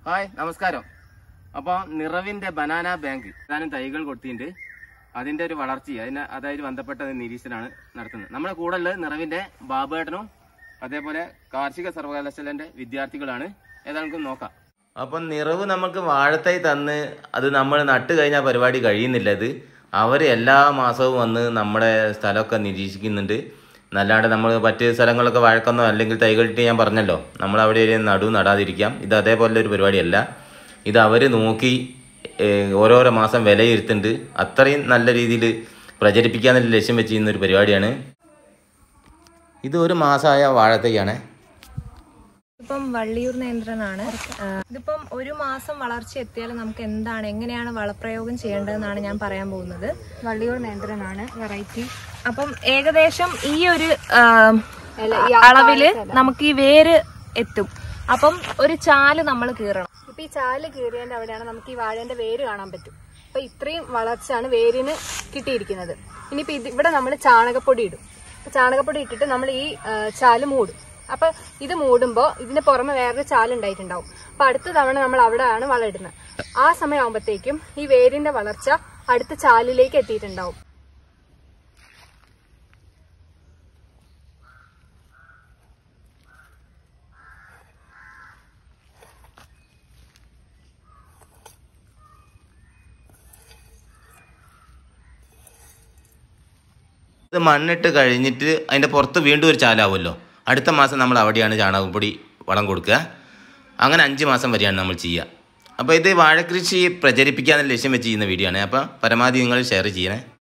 hi നമസ്കാരം അപ്പോൾ നിറവിന്റെ banana bank ഏതാനും തൈകൾ കൊടുത്തിട്ടുണ്ട് അതിന്റെ ഒരു വളർച്ച അതിന് അതായത് ബന്ധപ്പെട്ട ഒരു നിരീക്ഷണമാണ് നടത്തുന്നത് നമ്മുടെ കൂടെ ഉള്ളത് നിറവിന്റെ ബാബേട്ടനും അതേപോലെ കാർഷിക സർവകലാശാലന്റെ വിദ്യാർത്ഥികളാണ് ഏതാണ്ട് നോക്കാം അപ്പം നിറവ് നമുക്ക് വാഴത്തൈ തന്ന് അത് നമ്മൾ നട്ട് കഴിഞ്ഞാൽ പരിപാടി കഴിയുന്നില്ല ഇത് അവർ എല്ലാ മാസവും വന്ന് നമ്മുടെ സ്ഥലമൊക്കെ നിരീക്ഷിക്കുന്നുണ്ട് നല്ലാണ്ട് നമ്മൾ മറ്റ് സ്ഥലങ്ങളൊക്കെ വഴക്കൊന്നോ അല്ലെങ്കിൽ തൈകളിട്ട് ഞാൻ പറഞ്ഞല്ലോ നമ്മൾ അവിടെ ഒരു നടു നടാതിരിക്കാം ഇത് അതേപോലെ ഒരു പരിപാടിയല്ല ഇത് അവർ നോക്കി ഏഹ്, ഓരോരോ മാസം വിലയിരുത്തുന്നുണ്ട് അത്രയും നല്ല രീതിയിൽ പ്രചരിപ്പിക്കാന്നുള്ള ലക്ഷ്യം വെച്ച് ചെയ്യുന്ന ഒരു പരിപാടിയാണ് ഇത് ഒരു മാസമായ വാഴത്തൈയാണേ ഇപ്പം വള്ളിയൂർ നിയന്ത്രണമാണ് ഇതിപ്പം ഒരു മാസം വളർച്ച എത്തിയാൽ നമുക്ക് എന്താണ് എങ്ങനെയാണ് വളപ്രയോഗം ചെയ്യേണ്ടതെന്നാണ് ഞാൻ പറയാൻ പോകുന്നത് വള്ളിയൂർ നേന്ത്രനാണ് വെറൈറ്റി അപ്പം ഏകദേശം ഈ ഒരു ആ, അളവില് നമുക്ക് ഈ വേര് എത്തും അപ്പം ഒരു ചാല് നമ്മൾ കീറണം ഇപ്പൊ ഈ ചാല് കീറിയതിന്റെ അവിടെയാണ് നമുക്ക് ഈ വാഴന്റെ വേര് കാണാൻ പറ്റും അപ്പൊ ഇത്രയും വളർച്ചയാണ് വേരിന് കിട്ടിയിരിക്കുന്നത് ഇനിയിപ്പോ ഇത് ഇവിടെ നമ്മൾ ചാണകപ്പൊടി ഇടും അപ്പൊ ചാണകപ്പൊടി ഇട്ടിട്ട് നമ്മൾ ഈ ആ, ചാല് മൂടും അപ്പൊ ഇത് മൂടുമ്പോ ഇതിന് പുറമെ വേറൊരു ചാല് ഉണ്ടായിട്ടുണ്ടാവും അപ്പൊ അടുത്ത തവണ നമ്മൾ അവിടെയാണ് വളം ഇടുന്നത് ആ സമയം ആകുമ്പോഴത്തേക്കും ഈ വേരിന്റെ വളർച്ച അടുത്ത ചാലിലേക്ക് എത്തിയിട്ടുണ്ടാവും ഇത് മണ്ണിട്ട് കഴിഞ്ഞിട്ട് അതിൻ്റെ പുറത്ത് വീണ്ടും ഒരു ചാലാവുമല്ലോ അടുത്ത മാസം നമ്മൾ അവിടെയാണ് ചാണകപ്പൊടി വളം കൊടുക്കുക അങ്ങനെ അഞ്ച് മാസം വരെയാണ് നമ്മൾ ചെയ്യുക അപ്പോൾ ഇത് വാഴക്കൃഷി പ്രചരിപ്പിക്കാനുള്ള ലക്ഷ്യം വെച്ച് ചെയ്യുന്ന വീഡിയോ ആണ് അപ്പോൾ പരമാവധി നിങ്ങൾ ഷെയർ ചെയ്യണേ